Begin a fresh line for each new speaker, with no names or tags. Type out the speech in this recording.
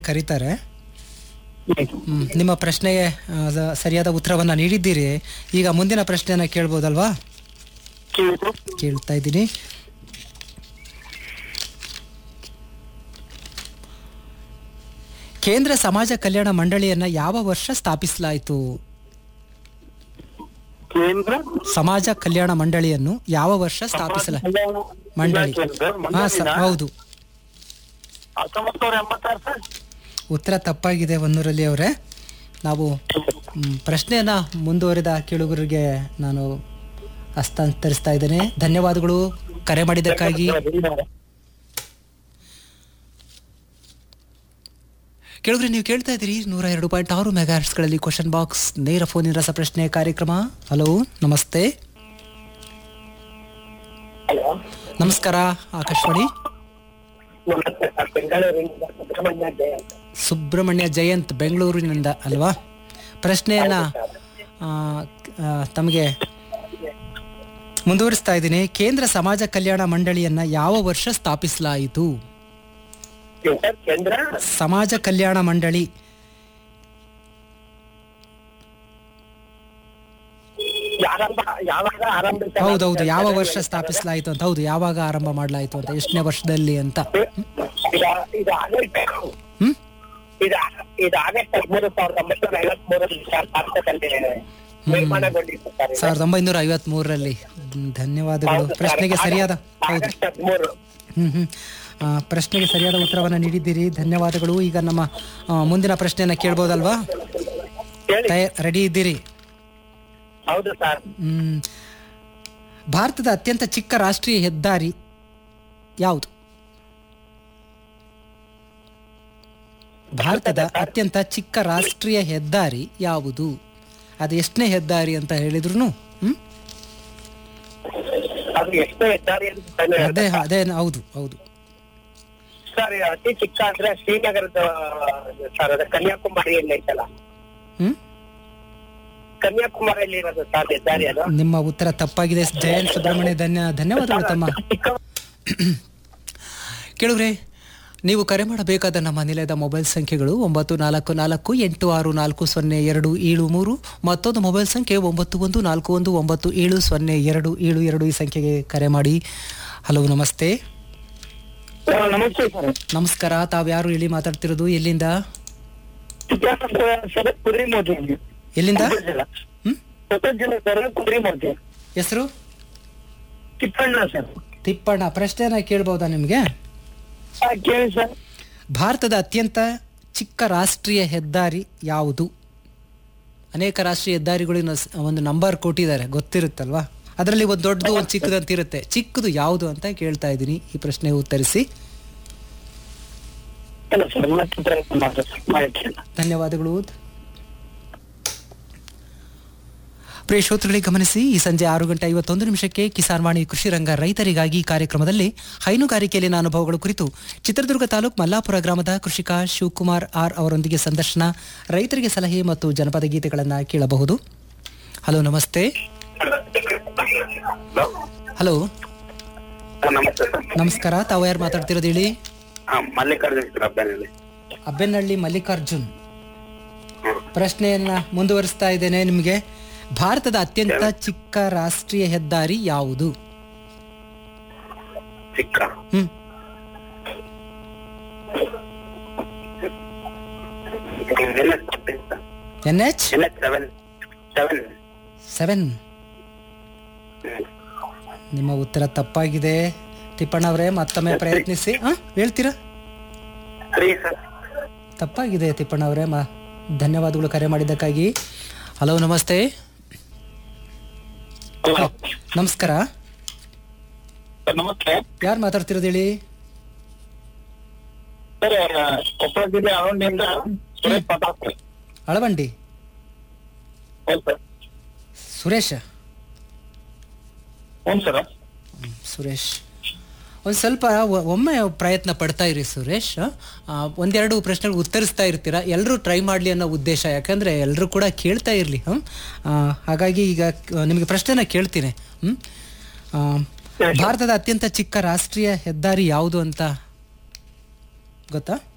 ಕರೀತಾರೆ ಹ್ಮ್, ನಿಮ್ಮ ಪ್ರಶ್ನೆಗೆ ಆ, ಸ- ಸರಿಯಾದ ಉತ್ತರವನ್ನ ನೀಡಿದ್ದೀರಿ ಈಗ ಮುಂದಿನ ಪ್ರಶ್ನೆಯನ್ನ ಕೇಳ್ಬೋದಲ್ವಾ ಕೇಳ್ತಾ ಇದ್ದೀನಿ ಕೇಂದ್ರ ಸಮಾಜ ಕಲ್ಯಾಣ ಮಂಡಳಿಯನ್ನ ಯಾವ ವರ್ಷ ಸ್ಥಾಪಿಸಲಾಯಿತು
ಕೇಂದ್ರ
ಸಮಾಜ ಕಲ್ಯಾಣ ಮಂಡಳಿಯನ್ನು ಯಾವ ವರ್ಷ ಸ್ಥಾಪಿಸಲ ಮಂಡಳಿ ಹಾ ಸರ್ ಹೌದು
ಹತ್ತೊಂಬತ್ತು ನೂರ ಎಂಬತ್ತಾರು ಸರ್
ಉತ್ತರ ತಪ್ಪಾಗಿದೆ ಹೊನ್ನೂರಲ್ಲಿ ಅವರೇ ನಾವು ಮ್, ಪ್ರಶ್ನೆಯನ್ನ ಮುಂದುವರಿದ ಕೇಳುಗರಿಗೆ ನಾನು ಹಸ್ತಾಂತರಿಸ್ತಾ ಇದ್ದೇನೆ ಧನ್ಯವಾದಗಳು ಕರೆ ಮಾಡಿದ್ದಕ್ಕಾಗಿ ಕೇಳುಗರೆ ನೀವು ಕೇಳ್ತಾ ಇದ್ದೀರಿ ನೂರ ಎರಡು ಪಾಯಿಂಟ್ ಆರು ಮೆಗಾಹರ್ಟ್ಸ್ಗಳಲ್ಲಿ ಕ್ವಶನ್ ಬಾಕ್ಸ್ ನೇರ ಫೋನಿನ ರಸಪ್ರಶ್ನೆ ಕಾರ್ಯಕ್ರಮ ಹಲೋ ನಮಸ್ತೆ
ಹಲೋ
ನಮಸ್ಕಾರ ಆಕಾಶವಾಣಿ
ನಮಸ್ತೆ ಸರ್ ಬೆಂಗಳೂರಿನಿಂದ ಸುಬ್ರಹ್ಮಣ್ಯ ಜಯಂತ್
ಸುಬ್ರಹ್ಮಣ್ಯ ಜಯಂತ್ ಬೆಂಗಳೂರಿನಿಂದ ಅಲ್ವಾ ಪ್ರಶ್ನೆಯನ್ನ ಆ, ಆ, ತಮಗೆ ಮುಂದುವರಿಸ್ತಾ ಇದ್ದೀನಿ ಕೇಂದ್ರ ಸಮಾಜ ಕಲ್ಯಾಣ ಮಂಡಳಿಯನ್ನ ಯಾವ ವರ್ಷ ಸ್ಥಾಪಿಸಲಾಯಿತು
ಸರ್ ಕೇಂದ್ರ
ಸಮಾಜ ಕಲ್ಯಾಣ ಮಂಡಳಿ
ಆರಂಭ ಯಾವಾಗ ಆರಂಭಿಸ
ಹೌದೌದು ಯಾವ ವರ್ಷ ಸ್ಥಾಪಿಸಲಾಯಿತು ಅಂತ ಹೌದು ಯಾವಾಗ ಆರಂಭ ಮಾಡಲಾಯಿತು ಅಂತ ಎಷ್ಟನೇ ವರ್ಷದಲ್ಲಿ ಅಂತ
ಇದು ಆಗಸ್ಟ್
ಹ್ಮ್
ಇದು ಇದು ಆಗಸ್ಟ್ ಹದಿಮೂರು ಸಾವಿರದ ಒಂಬೈನೂರ ಐವತ್ಮೂರರಲ್ಲಿ ಭಾರತದಲ್ಲಿ ನಿರ್ಮಾಣಗೊಂಡಿತ್ತು ಸರ್ ಇದು.
ಸಾವಿರದ ಒಂಬೈನೂರ ಐವತ್ ಮೂರರಲ್ಲಿ ಧನ್ಯವಾದಗಳು
ಹೌದು ಸರ್.
ಪ್ರಶ್ನೆಗೆ ಸರಿಯಾದ ಹೌದು
ಆಗಸ್ಟ್ ಹದಿಮೂರು
ಹ್ಮ್ ಹ್ಮ್ ಆ, ಪ್ರಶ್ನೆಗೆ ಸರಿಯಾದ ಉತ್ತರವನ್ನ ನೀಡಿದ್ದೀರಿ ಧನ್ಯವಾದಗಳು ಈಗ ನಮ್ಮ ಆ, ಮುಂದಿನ ಪ್ರಶ್ನೆಯನ್ನ ಕೇಳ್ಬೋದಲ್ವಾ
ಹೇಳಿ
ತಯ ರೆಡಿ ಇದ್ದೀರಿ
ಹೌದು ಸರ್
ಹ್ಮ್ ಭಾರತದ ಅತ್ಯಂತ ಚಿಕ್ಕ ರಾಷ್ಟ್ರೀಯ ಹೆದ್ದಾರಿ ಯಾವುದು ಭಾರತದ ಅತ್ಯಂತ ಚಿಕ್ಕ ರಾಷ್ಟ್ರೀಯ ಹೆದ್ದಾರಿ ಯಾವುದು ಅದು ಎಷ್ಟನೇ ಹೆದ್ದಾರಿ ಅಂತ ಹೇಳಿದ್ರು ಹ್ಮ್
ಅದು ಎಷ್ಟು ಹೆದ್ದಾರಿ ಅಂತ ತಾನೇ
ಅದೇ ಅದೇ ಹೌದು ಹೌದು
ಸರ್ ಅತಿ ಚಿಕ್ಕ ಅಂದ್ರೆ ಶ್ರೀನಗರದ ಸರ್ ಅದು ಕನ್ಯಾಕುಮಾರಿಯಲ್ಲಿ ಐತಲ್ಲ
ಹ್ಮ್
ಕನ್ಯಾಕುಮಾರಿಯಲ್ಲಿ ಇರೋದು ಸರ್ ಹೆದ್ದಾರಿ ಅದು
ನಿಮ್ಮ ಉತ್ತರ ತಪ್ಪಾಗಿದೆ ಜಯಂತ್ ಸುಬ್ರಹ್ಮಣ್ಯ ಧನ್ಯ ಧನ್ಯವಾದಗಳು ತಮ್ಮ
ಚಿಕ್ಕ
ಕೇಳುಗ್ರೆ ನೀವು ಕರೆ ಮಾಡಬೇಕಾದ ನಮ್ಮ ನಿಲಯದ ಮೊಬೈಲ್ ಸಂಖ್ಯೆಗಳು ಒಂಬತ್ತು ನಾಲ್ಕು ನಾಲ್ಕು ಎಂಟು ಆರು ನಾಲ್ಕು ಸೊನ್ನೆ ಎರಡು ಏಳು ಮೂರು ಮತ್ತೊಂದು ಮೊಬೈಲ್ ಸಂಖ್ಯೆ ಒಂಬತ್ತು ಒಂದು ನಾಲ್ಕು ಒಂದು ಒಂಬತ್ತು ಏಳು ಸೊನ್ನೆ ಎರಡು ಏಳು ಎರಡು ಈ ಸಂಖ್ಯೆಗೆ ಕರೆ ಮಾಡಿ ಹಲೋ ನಮಸ್ತೆ
ಆ, ನಮಸ್ತೆ ಸರ್
ನಮಸ್ಕಾರ ತಾವು ಯಾರು ಹೇಳಿ ಮಾತಾಡ್ತಿರೋದು ಎಲ್ಲಿಂದ
ಚಿಕ್ಕಬಳ್ಳಾಪುರ ಸರ್ ಕುರಿ ಮೋದಿ
ಎಲ್ಲಿಂದ ಹ್ಮ್
ಕೊಪ್ಪಳ ಜಿಲ್ಲೆ ಸರ್ ಕುರಿ ಮೋದಿ
ಹೆಸರು
ತಿಪ್ಪಣ್ಣ ಸರ್
ತಿಪ್ಪಣ್ಣ ಪ್ರಶ್ನೆನ ಕೇಳ್ಬೋದಾ ನಿಮಗೆ
ಆ, ಕೇಳಿ ಸರ್
ಭಾರತದ ಅತ್ಯಂತ ಚಿಕ್ಕ ರಾಷ್ಟ್ರೀಯ ಹೆದ್ದಾರಿ ಯಾವುದು ಅನೇಕ ರಾಷ್ಟ್ರೀಯ ಹೆದ್ದಾರಿಗಳಿನ ಸ್- ಒಂದು ನಂಬರ್ ಕೊಟ್ಟಿದ್ದಾರೆ ಗೊತ್ತಿರುತ್ತಲ್ವಾ ಅದರಲ್ಲಿ ಒಂದು ದೊಡ್ಡದು ಒಂದು ಚಿಕ್ಕದಂತ ಇರುತ್ತೆ ಚಿಕ್ಕದು ಯಾವುದು ಅಂತ ಕೇಳ್ತಾ ಇದ್ದೀನಿ ಈ ಪ್ರಶ್ನೆಗೆ ಉತ್ತರಿಸಿ
ಇಲ್ಲ ಸರ್ ಮತ್ತೆ ಪ್ರಯತ್ನ ಮಾಡ್ದೆ ಸರ್ ಮಾಹಿತಿ ಇಲ್ಲ.
ಧನ್ಯವಾದಗಳು ಪ್ರಿಯ ಶ್ರೋತೃಗಳಿಗೆ ಗಮನಿಸಿ ಈ ಸಂಜೆ ಆರು ಗಂಟೆ ಐವತ್ತೊಂದು ನಿಮಿಷಕ್ಕೆ ಕಿಸಾನ್ ವಾಣಿ ಕೃಷಿ ರಂಗ ರೈತರಿಗಾಗಿ ಕಾರ್ಯಕ್ರಮದಲ್ಲಿ ಹೈನುಗಾರಿಕೆಯಲ್ಲಿನ ಅನುಭವಗಳ ಕುರಿತು ಚಿತ್ರದುರ್ಗ ತಾಲೂಕು ಮಲ್ಲಾಪುರ ಗ್ರಾಮದ ಕೃಷಿಕ ಶಿವಕುಮಾರ್ ಆರ್ ಅವರೊಂದಿಗೆ ಸಂದರ್ಶನ ರೈತರಿಗೆ ಸಲಹೆ ಮತ್ತು ಜನಪದ ಗೀತೆಗಳನ್ನು ಕೇಳಬಹುದು ಹಲೋ ನಮಸ್ತೆ ಹಲೋ
ಸರ್, ನಮಸ್ತೆ ಸರ್
ನಮಸ್ಕಾರ ತಾವು ಯಾರು ಮಾತಾಡ್ತಿರೋದು ಹೇಳಿ
ಹಾ ಮಲ್ಲಿಕಾರ್ಜುನ್ ಸರ್ ಅಬ್ಬನಲ್ಲಿ
ಅಬ್ಬೆನಹಳ್ಳಿ ಮಲ್ಲಿಕಾರ್ಜುನ್ ಪ್ರಶ್ನೆಯನ್ನ ಮುಂದುವರಿಸ್ತಾ ಇದ್ದೇನೆ ನಿಮಗೆ ಭಾರತದ ಅತ್ಯಂತ ಚಿಕ್ಕ ರಾಷ್ಟ್ರೀಯ ಹೆದ್ದಾರಿ ಯಾವುದು
ಚಿಕ್ಕ
hmm
N H
N H
N H seven seven
seven ನಿಮ್ಮ ಉತ್ತರ ತಪ್ಪಾಗಿದೆ ತಿಪ್ಪಣ್ಣವರೇ ಮತ್ತೊಮ್ಮೆ ಪ್ರಯತ್ನಿಸಿ ಆ, ಹೇಳ್ತೀರಾ
ತ್ರೀ ಸರ್
ತಪ್ಪಾಗಿದೆ ತಿಪ್ಪಣ್ಣವರೇ ಮ ಧನ್ಯವಾದಗಳು ಕರೆ ಮಾಡಿದ್ದಕ್ಕಾಗಿ ಹಲೋ ನಮಸ್ತೆ ನಮಸ್ಕಾರ
ಸರ್ ನಮಸ್ತೆ
ಯಾರು ಮಾತಾಡ್ತಿರೋದು ಹೇಳಿ
ಸರ್ ಕೊಪ್ಪಳ ಜಿಲ್ಲೆ ಅವನಿಂದ ಸುರೇಶ್ ಪ್ರತಾಪ್ ಸರ್
ಅಳವಂಡಿ
ಹೌದು ಸರ್
ಸುರೇಶ
ಹ್ಞೂ ಸರ್
ಸುರೇಶ್ ಒಂದು ಸ್ವಲ್ಪ ಒ- ಒಮ್ಮೆ ಪ್ರಯತ್ನ ಪಡ್ತಾ ಇರಿ ಸುರೇಶ್ ಆ, ಒಂದೆರಡು ಪ್ರಶ್ನೆಗಳು ಉತ್ತರಿಸ್ತಾ ಇರ್ತೀರಾ ಎಲ್ಲರೂ ಟ್ರೈ ಮಾಡಲಿ ಅನ್ನೋ ಉದ್ದೇಶ ಯಾಕಂದರೆ ಎಲ್ಲರೂ ಕೂಡ ಕೇಳ್ತಾ ಇರಲಿ ಹ್ಞೂ ಹಾಗಾಗಿ ಈಗ ಕ- ನಿಮಗೆ ಪ್ರಶ್ನೆನ ಕೇಳ್ತೀನಿ ಹ್ಞೂ ಭಾರತದ ಅತ್ಯಂತ ಚಿಕ್ಕ ರಾಷ್ಟ್ರೀಯ ಹೆದ್ದಾರಿ ಯಾವುದು ಅಂತ ಗೊತ್ತಾ